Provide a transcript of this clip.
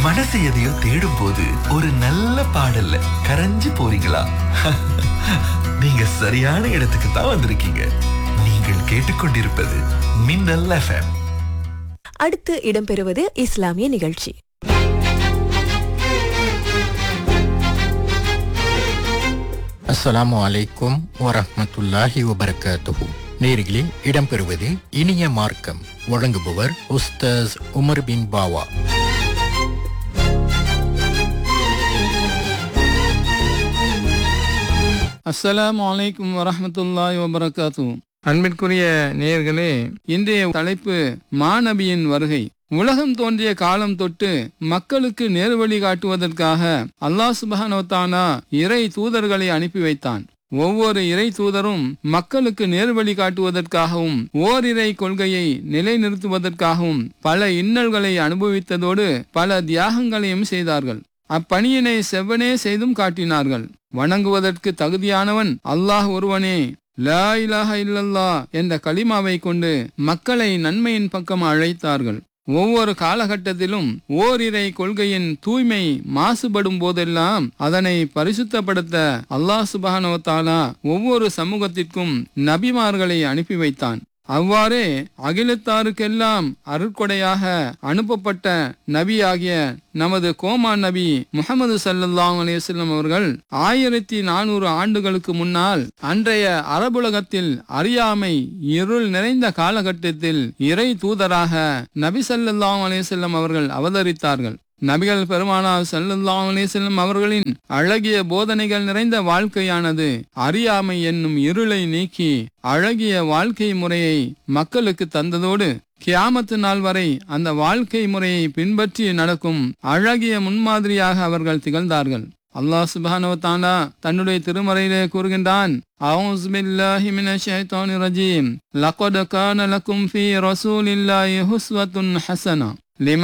மனசு எதையோ தேடும் போது ஒரு நல்ல பாடல்ல கரைஞ்சு போறீங்களா நீங்க சரியான இடத்துக்கு தான் வந்திருக்கீங்க நீங்கள் கேட்டுக்கொண்டிருப்பது மின்னல் எஃப்எம் அடுத்து இடம்பெறுவது இஸ்லாமிய நிகழ்ச்சி அஸ்ஸலாமு அலைக்கும் வரஹ்மத்துல்லாஹி வபரகாத்துஹு நேர்களில் இடம்பெறுவது இனிய மார்க்கம் வழங்குபவர் உஸ்தாஸ் உமர் பின் பாவா அஸ்ஸலாமு அலைக்கும் வரஹ்மத்துல்லாஹி வபரகாத்து அன்பிற்குரிய நேயர்களே இன்றைய தலைப்பு மாநபியின் வருகை உலகம் தோன்றிய காலம் தொட்டு மக்களுக்கு நேர்வழி காட்டுவதற்காக அல்லாஹ் சுபஹானவத்தானா இறை தூதர்களை அனுப்பி வைத்தான் ஒவ்வொரு இறை தூதரும் மக்களுக்கு நேர்வழி காட்டுவதற்காகவும் ஓரிரை கொள்கையை நிலைநிறுத்துவதற்காகவும் பல இன்னல்களை அனுபவித்ததோடு பல தியாகங்களையும் செய்தார்கள் அப்பணியினை செவ்வனே செய்தும் காட்டினார்கள் வணங்குவதற்கு தகுதியானவன் அல்லாஹ் ஒருவனே லா இலாஹ இல்லல்லா என்ற களிமாவை கொண்டு மக்களை நன்மையின் பக்கம் அழைத்தார்கள் ஒவ்வொரு காலகட்டத்திலும் ஓரிரை கொள்கையின் தூய்மை மாசுபடும் போதெல்லாம் அதனை பரிசுத்தப்படுத்த அல்லாஹ் சுபஹானவத்தாலா ஒவ்வொரு சமூகத்திற்கும் நபிமார்களை அனுப்பி வைத்தான் அவ்வாறே அகிலத்தாருக்கெல்லாம் அருட்கொடையாக அனுப்பப்பட்ட நபியாகிய நமது கோமா நபி முகமது சல்லல்லாஹு அலையம் அவர்கள் ஆயிரத்தி நானூறு ஆண்டுகளுக்கு முன்னால் அன்றைய அரபுலகத்தில் அறியாமை இருள் நிறைந்த காலகட்டத்தில் இறை தூதராக நபி சல்லல்லாஹு அலையம் அவர்கள் அவதரித்தார்கள் நபிகள் பெருமானார் சல்லல்லாஹு அலைஹி வஸல்லம் அவர்களின் அழகிய போதனைகள் நிறைந்த வாழ்க்கையானது அறியாமை என்னும் இருளை நீக்கி அழகிய வாழ்க்கை முறையை மக்களுக்கு தந்ததோடு கியாமத்து நாள் வரை அந்த வாழ்க்கை முறையை பின்பற்றி நடக்கும் அழகிய முன்மாதிரியாக அவர்கள் திகழ்ந்தார்கள் அல்லாஹ் சுப்ஹானஹு வ தஆலா தன்னுடைய திருமறையிலே கூறுகின்றான் அஊஸு பில்லாஹி மினஷ் ஷைத்தானிர் ரஜீம் லக்கத் கான லக்கும் ஃபீ ரசூலில்லாஹி ஹுஸ்வத்துன் ஹஸனா